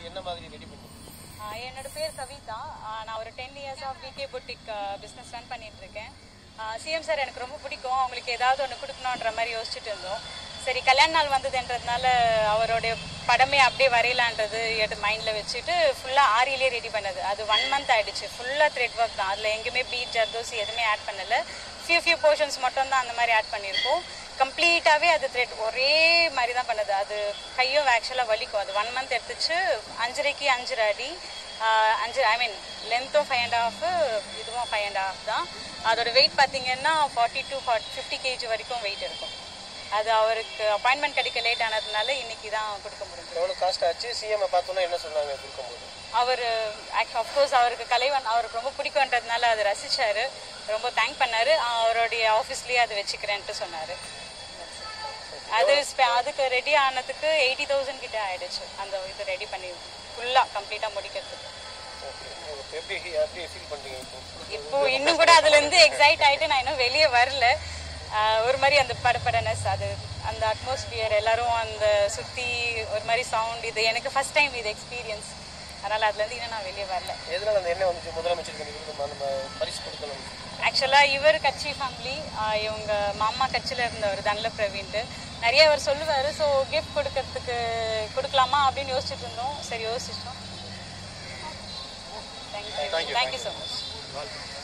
என்ன மாதிரி ரெடி பண்ணி ஆஹ் என்னோட பேர் கவிதா ஆஹ் நான் ஒரு டென் இயர்ஸாக விகே புட்டிக் பிஸ்னஸ் ரன் பண்ணிட்டு இருக்கேன் சிஎம் சார் எனக்கு ரொம்ப பிடிக்கும் அவங்களுக்கு ஏதாவது ஒன்று கொடுக்கணுன்ற மாதிரி யோசிச்சுட்டு இருந்தோம் சரி கல்யாண நாள் வந்ததுன்றதுனால அவருடைய படமே அப்படியே வரையலான்றது எடுத்து மைண்டில் வச்சுட்டு ஃபுல்லாக ஆரியிலே ரெடி பண்ணது அது ஒன் மந்த் ஆயிடுச்சு ஃபுல்லாக த்ரெட் ஒர்க் தான் அதில் எங்கேயுமே பீட் ஜர்தோசி எதுவுமே ஆட் பண்ணல ஃபியூ ஃபியூ போர்ஷன்ஸ் மட்டும் தான் அந்த மாதிரி ஆட் பண்ணியிருக்கோம் கம்ப்ளீட்டாகவே அது த்ரெட் ஒரே மாதிரி தான் பண்ணுது அது கையும் ஆக்சுவலாக வலிக்கும் அது ஒன் மந்த் எடுத்துச்சு அஞ்சரைக்கு அஞ்சரை அடி ஆஹ் அஞ்சு ஐ மீன் லென்த்தும் ஃபைவ் அண்ட் ஹாஃப் இதுவும் ஃபைவ் அண்ட் ஹாஃப் தான் அதோட வெயிட் பார்த்தீங்கன்னா forty to forty fifty KG வரைக்கும் வெயிட் இருக்கும் அது அவருக்கு அப்பாயின்மெண்ட் கிடைக்க லேட் ஆனதுனால இன்னைக்கு தான் கொடுக்க முடிஞ்சது எவ்வளோ காஸ்ட் ஆச்சு சிஎம் பார்த்தோன்னா என்ன சொன்னாங்க கொடுக்கும்போது அவர் அஃப்கோர்ஸ் அவருக்கு கலைவன் அவருக்கு ரொம்ப பிடிக்கும்ன்றதுனால அதை ரசிச்சாரு ரொம்ப தேங்க் பண்ணாரு அவருடைய ஆஃபீஸ்லேயே அதை வச்சுக்கிறேன்ட்டு சொன்னார் அது spe- அதுக்கு ரெடி ஆனதுக்கு எயிட்டி தௌசண்ட் கிட்ட ஆயிடுச்சு அந்த இது ரெடி பண்ணி ஃபுல்லாக கம்ப்ளீட்டாக முடிக்கிறதுக்கு ஓகே உங்களுக்கு எப்படி எப்படி ஃபீல் பண்ணுறீங்க இப்போ இப்போ இன்னும் கூட அதுல இருந்து எக்ஸைட் ஆயிட்டு நான் இன்னும் வெளியே வரல ஆஹ் ஒரு மாதிரி அந்த படப்படனஸ் அது அந்த அட்மாஸ்பியர் எல்லாரும் அந்த சுத்தி ஒரு மாதிரி சவுண்ட் இது எனக்கு ஃபர்ஸ்ட் டைம் இது எக்ஸ்பீரியன்ஸ் அதனால அதுல இருந்து இன்னும் நான் வெளியே வரல எதனால அந்த எண்ணெய் வந்துச்சு முதலமைச்சருக்கு இந்த விருது நம்ம பரிசு கொடுக்கணும் ஆக்சுவலா இவர் கட்சி ஃபேமிலி இவங்க மாமா கட்சியில இருந்தவர் தனல பிரவீன்ட்டு நிறைய அவர் சொல்லுவாரு ஸோ கிஃப்ட் கொடுக்கறதுக்கு கொடுக்கலாமா அப்படின்னு யோசிச்சுட்டு இருந்தோம் சரி யோசிச்சிட்டோம் தேங்க்யூ தேங்க்யூ ஸோ மச்